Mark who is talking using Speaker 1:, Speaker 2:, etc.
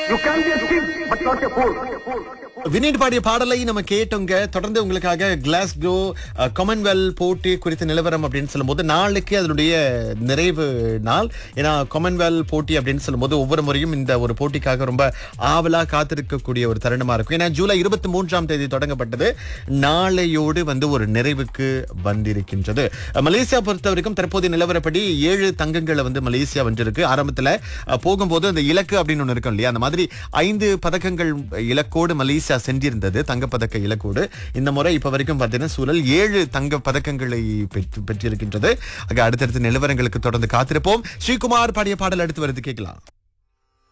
Speaker 1: You can be a thief, but not a fool.
Speaker 2: வினீட் பாடிய பாடலை நம்ம கேட்டோங்க தொடர்ந்து உங்களுக்காக கிளாஸ்கோ அஹ், காமன்வெல் போட்டி குறித்த நிலவரம் அப்படின்னு சொல்லும்போது நாளைக்கு அதனுடைய நிறைவு நாள் ஏன்னா காமன்வெல் போட்டி அப்படின்னு சொல்லும்போது ஒவ்வொரு முறையும் இந்த ஒரு போட்டிக்காக ரொம்ப ஆவலா காத்திருக்கக்கூடிய ஒரு தருணமா இருக்கும் ஏன்னா ஜூலை இருபத்தி மூன்றாம் தேதி தொடங்கப்பட்டது நாளையோடு வந்து ஒரு நிறைவுக்கு வந்திருக்கின்றது அஹ், மலேசியா பொறுத்த வரைக்கும் தற்போதைய நிலவரப்படி ஏழு தங்கங்களை வந்து மலேசியா வென்றிருக்கு ஆரம்பத்துல அஹ், போகும்போது அந்த இலக்கு அப்படின்னு ஒண்ணு இருக்கும் இல்லையா அந்த மாதிரி ஐந்து பதக்கங்கள் இலக்கோடு மலேசியா சென்றிருந்தது தங்கப்பதக்க இலக்கோடு இந்த முறை இப்ப வரைக்கும் பார்த்தீங்கன்னா சூழல் ஏழு தங்க பதக்கங்களை பெற்று பெற்றிருக்கின்றது ஆக அடுத்தடுத்த நிலவரங்களுக்கு தொடர்ந்து காத்திருப்போம் ஸ்ரீகுமார் பாடிய பாடல் அடுத்து வருது கேட்கலாம்